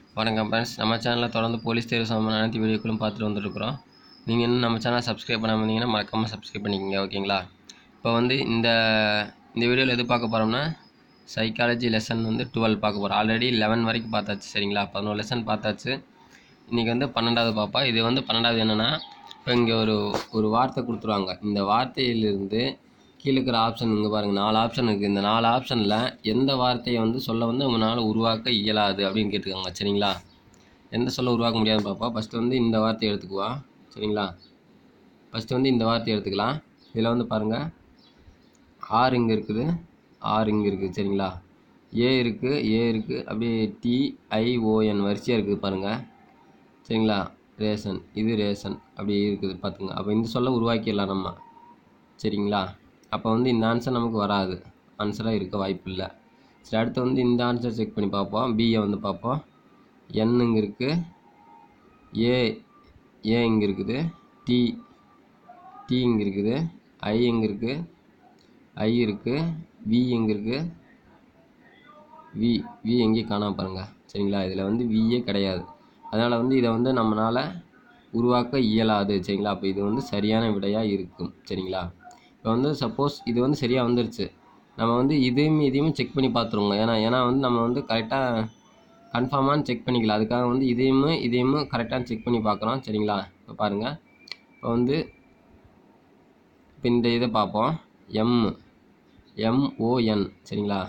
வணக்கம் ஃப்ரெண்ட்ஸ் நம்ம சேனலில் தொடர்ந்து போலீஸ் தேர்வு சம்பந்தமான அனைத்து வீடியோக்களும் பார்த்துட்டு வந்துட்டுருக்குறோம் நீங்கள் இன்னும் நம்ம சேனலை சப்ஸ்கிரைப் பண்ணாமல் இருந்தீங்கன்னா மறக்காமல் சப்ஸ்கிரைப் பண்ணிக்கோங்க ஓகேங்களா இப்போ வந்து இந்த இந்த வீடியோவில் எது பார்க்க போகிறோம்னா சைக்காலஜி லெசன் வந்து டுவெல் பார்க்க போகிறோம் ஆல்ரெடி லெவன் வரைக்கும் பார்த்தாச்சு சரிங்களா பதினோரு லெசன் பார்த்தாச்சு இன்றைக்கி வந்து பன்னெண்டாவது பார்ப்பா இது வந்து பன்னெண்டாவது என்னென்னா இப்போ இங்கே ஒரு ஒரு வார்த்தை கொடுத்துருவாங்க இந்த வார்த்தையிலிருந்து கீழே இருக்கிற ஆப்ஷன் இங்கே பாருங்கள் நாலு ஆப்ஷன் இருக்குது இந்த நாலு ஆப்ஷனில் எந்த வார்த்தையை வந்து சொல்ல வந்து உங்களால் உருவாக்க இயலாது அப்படின்னு கேட்டுருக்காங்க சரிங்களா எந்த சொல்ல உருவாக்க முடியாதுன்னு பார்ப்போம் ஃபஸ்ட்டு வந்து இந்த வார்த்தையை எடுத்துக்குவா சரிங்களா ஃபஸ்ட்டு வந்து இந்த வார்த்தையை எடுத்துக்கலாம் இதில் வந்து பாருங்கள் ஆர் இங்கே இருக்குது ஆர் இங்கே இருக்குது சரிங்களா ஏ இருக்குது ஏ இருக்குது அப்படியே டிஐஓஎன் வரிசையாக இருக்குது பாருங்கள் சரிங்களா ரேஷன் இது ரேஷன் அப்படி இருக்குது பார்த்துங்க அப்போ இந்த சொல்ல உருவாக்கிடலாம் நம்ம சரிங்களா அப்போ வந்து இந்த ஆன்சர் நமக்கு வராது ஆன்சராக இருக்க வாய்ப்பு இல்லை சரி அடுத்து வந்து இந்த ஆன்சர் செக் பண்ணி பார்ப்போம் பிஏ வந்து பார்ப்போம் என் இங்கே இருக்குது ஏ ஏ இங்கே இருக்குது டி டி இங்கே இருக்குது ஐ எங்கே இருக்குது ஐ இருக்குது வி எங்கே இருக்குது வி வி எங்கேயும் காணாம பாருங்கள் சரிங்களா இதில் வந்து வியே கிடையாது அதனால் வந்து இதை வந்து நம்மளால் உருவாக்க இயலாது சரிங்களா அப்போ இது வந்து சரியான விடையாக இருக்கும் சரிங்களா இப்போ வந்து சப்போஸ் இது வந்து சரியாக வந்துருச்சு நம்ம வந்து இதையும் இதையும் செக் பண்ணி பார்த்துருவோங்க ஏன்னா ஏன்னா வந்து நம்ம வந்து கரெக்டாக கன்ஃபார்மானு செக் பண்ணிக்கலாம் அதுக்காக வந்து இதையும் இதையும் கரெக்டாக செக் பண்ணி பார்க்குறோம் சரிங்களா இப்போ பாருங்கள் இப்போ வந்து இப்போ இந்த இதை பார்ப்போம் எம் எம்ஓஎன் சரிங்களா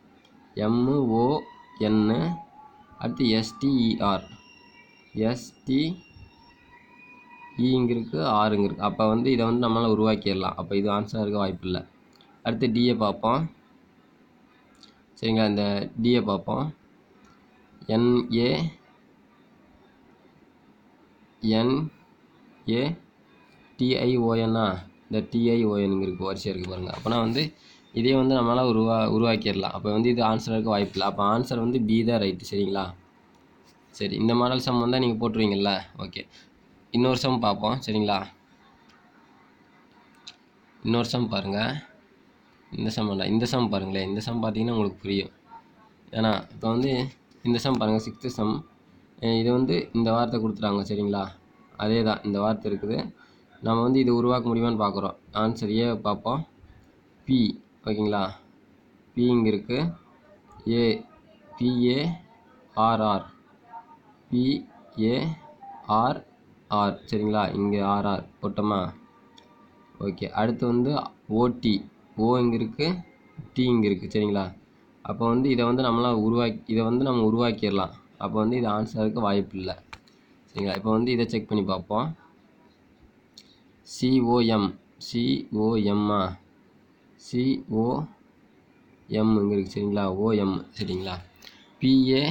எம்ஓஎன்னு அடுத்து எஸ்டிஇஆர் எஸ்டி இங்க இருக்குது ஆறுங்க இருக்குது அப்போ வந்து இதை வந்து நம்மளால் உருவாக்கிடலாம் அப்போ இது ஆன்சராக இருக்க வாய்ப்பு இல்லை அடுத்து டிஏ பார்ப்போம் சரிங்களா இந்த டிஏ பார்ப்போம் என்ஏ என்ஏ டிஐஓஎன்னா இந்த டிஐஓஎன் இங்கே இருக்குது வரிசையாக இருக்குது பாருங்கள் அப்போனா வந்து இதே வந்து நம்மளால் உருவா உருவாக்கிடலாம் அப்போ வந்து இது ஆன்சராக இருக்க வாய்ப்பு இல்லை அப்போ ஆன்சர் வந்து பி தான் ரைட்டு சரிங்களா சரி இந்த மாடல் சம் வந்தால் நீங்கள் போட்டுருவீங்கல்ல ஓகே இன்னொரு சம் பார்ப்போம் சரிங்களா இன்னொரு சம் பாருங்கள் இந்த சம் வேண்டாம் இந்த சம் பாருங்களேன் இந்த சம் பார்த்தீங்கன்னா உங்களுக்கு புரியும் ஏன்னா இப்போ வந்து இந்த சம் பாருங்கள் சிக்ஸ்த்து சம் இது வந்து இந்த வார்த்தை கொடுத்துட்டாங்க சரிங்களா அதே தான் இந்த வார்த்தை இருக்குது நம்ம வந்து இது உருவாக்க முடியுமான்னு பார்க்குறோம் ஆன்சர் ஏ பார்ப்போம் பி ஓகேங்களா பி இங்கே இருக்குது A BA RR BAR R சரிங்களா இங்கே ஆர்ஆர் போட்டோமா ஓகே அடுத்து வந்து ஓடி ஓ இங்கே இருக்குது டி இங்கே இருக்குது சரிங்களா அப்போ வந்து இதை வந்து நம்மளால் உருவாக்கி இதை வந்து நம்ம உருவாக்கிடலாம் அப்போ வந்து இது ஆன்சருக்கு வாய்ப்பு இல்லை சரிங்களா இப்போ வந்து இதை செக் பண்ணி பார்ப்போம் சிஓஎம் சிஓஎம்மா சிஓஎம் இங்கே இருக்குது சரிங்களா ஓஎம் சரிங்களா பிஏ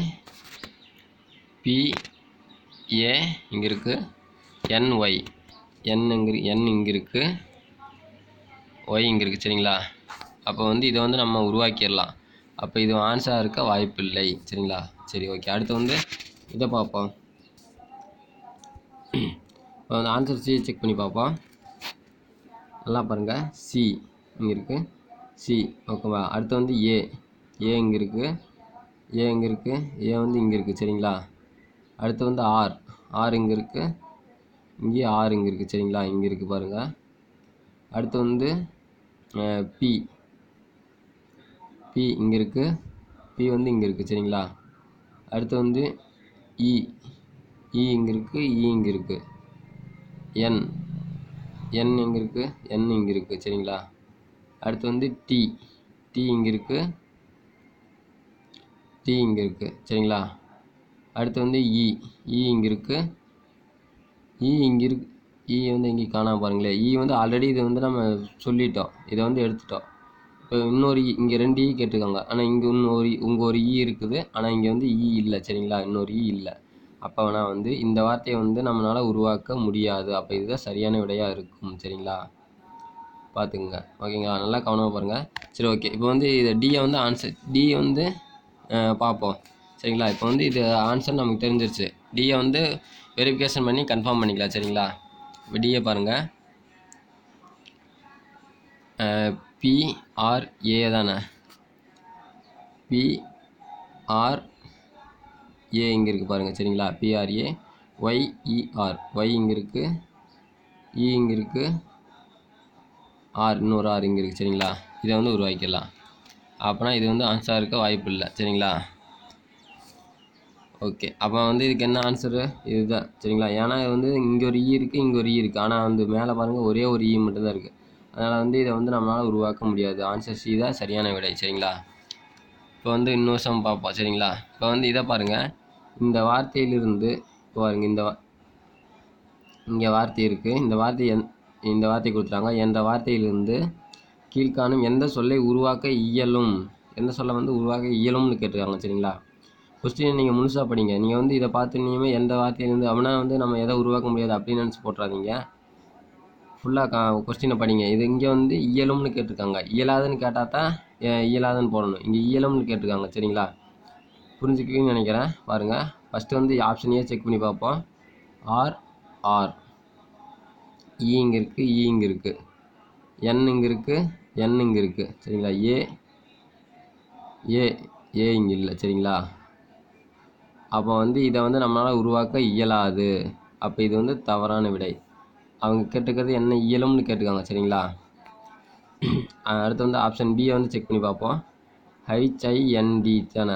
பிஏ இங்கே இருக்குது என்ஒய் என் இங்கே என் இங்கே இருக்குது ஒய் இங்கே இருக்குது சரிங்களா அப்போ வந்து இதை வந்து நம்ம உருவாக்கிடலாம் அப்போ இது ஆன்சராக இருக்க வாய்ப்பு இல்லை சரிங்களா சரி ஓகே அடுத்து வந்து இதை பார்ப்போம் இப்போ வந்து ஆன்சர் சி செக் பண்ணி பார்ப்போம் நல்லா பாருங்கள் சி இங்கே இருக்குது சி ஓகேவா அடுத்து வந்து ஏ ஏ இங்கே இருக்குது ஏ இங்கே இருக்குது ஏ வந்து இங்கே இருக்குது சரிங்களா அடுத்து வந்து ஆர் ஆர் இங்கே இருக்குது இங்கேயே ஆர் இங்கே இருக்குது சரிங்களா இங்கே இருக்குது பாருங்கள் அடுத்து வந்து பி பி இங்கே இருக்குது பி வந்து இங்கே இருக்குது சரிங்களா அடுத்து வந்து இ இ இங்கே இருக்குது இ இங்கே இருக்குது என் என் எங்கே இருக்குது என் இங்கே இருக்குது சரிங்களா அடுத்து வந்து டி டி இங்கே இருக்குது டி இங்கே இருக்குது சரிங்களா அடுத்து வந்து இ இ இங்கே இருக்குது இ இங்கே இருக்கு இ வந்து இங்கே காணாம பாருங்களேன் இ வந்து ஆல்ரெடி இது வந்து நம்ம சொல்லிட்டோம் இதை வந்து எடுத்துட்டோம் இப்போ இன்னொரு இ இங்கே ரெண்டு இ கேட்டிருக்காங்க ஆனால் இங்கே இன்னொரு உங்கள் ஒரு இ இருக்குது ஆனால் இங்கே வந்து இ இல்லை சரிங்களா இன்னொரு இ இல்லை அப்போ வேணால் வந்து இந்த வார்த்தையை வந்து நம்மளால் உருவாக்க முடியாது அப்போ இதுதான் சரியான விடையாக இருக்கும் சரிங்களா பார்த்துக்குங்க ஓகேங்களா நல்லா கவனமாக பாருங்கள் சரி ஓகே இப்போ வந்து இது டியை வந்து ஆன்சர் டி வந்து பார்ப்போம் சரிங்களா இப்போ வந்து இது ஆன்சர் நமக்கு தெரிஞ்சிருச்சு டியை வந்து வெரிஃபிகேஷன் பண்ணி கன்ஃபார்ம் பண்ணிக்கலாம் சரிங்களா இப்போ டியை பாருங்கள் பிஆர்ஏ தானே பிஆர் ஏ இங்கே இருக்குது பாருங்கள் சரிங்களா பிஆர்ஏ ஒய்இஆர் ஒய் இங்கே இருக்குது இ இங்கே இருக்குது ஆர் இன்னொரு ஆர் இங்கே இருக்குது சரிங்களா இதை வந்து உருவாக்கிடலாம் அப்போனா இது வந்து ஆன்சராக இருக்க வாய்ப்பு இல்லை சரிங்களா ஓகே அப்போ வந்து இதுக்கு என்ன ஆன்சரு இதுதான் சரிங்களா ஏன்னா இது வந்து இங்கே ஒரு இ இருக்குது இங்கே ஒரு இ இருக்குது ஆனால் வந்து மேலே பாருங்கள் ஒரே ஒரு இ மட்டும்தான் இருக்குது அதனால் வந்து இதை வந்து நம்மளால் உருவாக்க முடியாது ஆன்சர் சி தான் சரியான விடை சரிங்களா இப்போ வந்து இன்னொரு சம் பார்ப்போம் சரிங்களா இப்போ வந்து இதை பாருங்கள் இந்த வார்த்தையிலிருந்து இப்போ பாருங்க இந்த வா- இங்கே வார்த்தை இருக்குது இந்த வார்த்தை எந் இந்த வார்த்தை கொடுத்துட்டாங்க என்ற வார்த்தையிலிருந்து கீழ்காணும் எந்த சொல்லை உருவாக்க இயலும் எந்த சொல்லை வந்து உருவாக்க இயலும்னு கேட்டிருக்காங்க சரிங்களா கொஸ்டினை நீங்கள் முழுசாக படிங்க நீங்கள் வந்து இதை பார்த்து நீங்கள் எந்த வார்த்தையிலேருந்து அப்படின்னா வந்து நம்ம எதை உருவாக்க முடியாது அப்படின்னு நினச்சி போட்டுறாதீங்க ஃபுல்லாக கா கொஸ்டினை படிங்க இது இங்கே வந்து இயலும்னு கேட்டிருக்காங்க இயலாதுன்னு கேட்டால் தான் அஹ், இயலாதுன்னு போடணும் இங்கே இயலும்னு கேட்டிருக்காங்க சரிங்களா புரிஞ்சுக்குவீங்கன்னு நினைக்கிறேன் பாருங்கள் ஃபஸ்ட்டு வந்து ஆப்ஷன் ஏ செக் பண்ணி பார்ப்போம் ஆர் ஆர் இ இங்கே இருக்குது இ இங்கே இருக்குது என் இங்கே இருக்குது என் இங்கே இருக்குது சரிங்களா ஏ ஏ ஏ இங்கே இல்லை சரிங்களா அப்போ வந்து இதை வந்து நம்மளால் உருவாக்க இயலாது அப்போ இது வந்து தவறான விடை அவங்க கேட்டுக்கிறது என்ன இயலும்னு கேட்டுக்காங்க சரிங்களா அஹ் அடுத்து வந்து ஆப்ஷன் பியை வந்து செக் பண்ணி பார்ப்போம் ஹைச்ஐஎன்டி தானே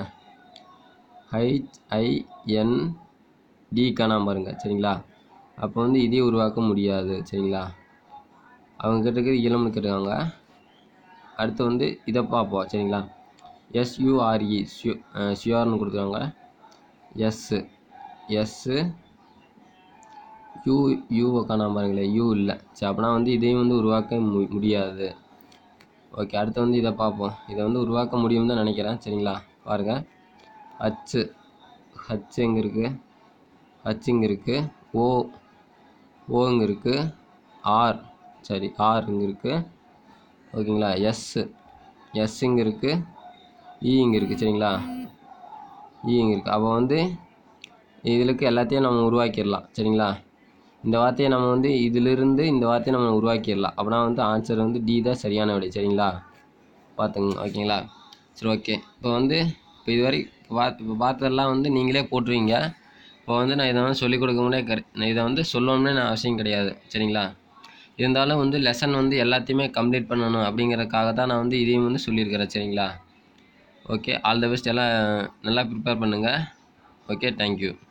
ஹைச்ஐஎன்டி காணாம பாருங்க சரிங்களா அப்போ வந்து இதே உருவாக்க முடியாது சரிங்களா அவங்க கேட்டுக்கிறது இயலும்னு கேட்டுக்காங்க அடுத்து வந்து இதை பார்ப்போம் சரிங்களா எஸ்யூஆர்இ ஷியூ ஷியூர்னு கொடுத்துருக்காங்க எஸ்ஸு எஸ்ஸு யூ யூவை காணாம பாருங்களேன் யூ இல்லை சரி அப்படின்னா வந்து இதையும் வந்து உருவாக்க மு முடியாது ஓகே அடுத்து வந்து இதை பார்ப்போம் இதை வந்து உருவாக்க முடியும்னு தான் நினைக்கிறேன் சரிங்களா பாருங்கள் ஹச்சு ஹச் எங்கே இருக்குது ஹச் இங்கே இருக்குது ஓ ஓ இங்கே இருக்குது ஆர் சரி ஆர் இங்கே இருக்குது ஓகேங்களா எஸ் எஸ் இங்கே இருக்குது இ இங்கே இருக்குது சரிங்களா இ இங்கே இருக்குது அப்போ வந்து இதுலுக்கு எல்லாத்தையும் நம்ம உருவாக்கிடலாம் சரிங்களா இந்த வார்த்தையை நம்ம வந்து இதிலிருந்து இந்த வார்த்தையை நம்ம உருவாக்கிடலாம் அப்படின்னா வந்து ஆன்சர் வந்து டி தான் சரியான விடை சரிங்களா பார்த்துங்க ஓகேங்களா சரி ஓகே இப்போ வந்து இப்போ இதுவரை பார்த்து இப்போ பார்த்ததெல்லாம் வந்து நீங்களே போட்டுருவீங்க இப்போ வந்து நான் இதை வந்து சொல்லிக் கொடுக்க முடியாது கரெ நான் இதை வந்து சொல்லணும்னே நான் அவசியம் கிடையாது சரிங்களா இருந்தாலும் வந்து லெசன் வந்து எல்லாத்தையுமே கம்ப்ளீட் பண்ணணும் அப்படிங்கிறதுக்காக தான் நான் வந்து இதையும் வந்து சொல்லியிருக்கிறேன் சரிங்களா ஓகே ஆல் த பெஸ்ட் எல்லாம் நல்லா ப்ரிப்பேர் பண்ணுங்கள் ஓகே தேங்க்யூ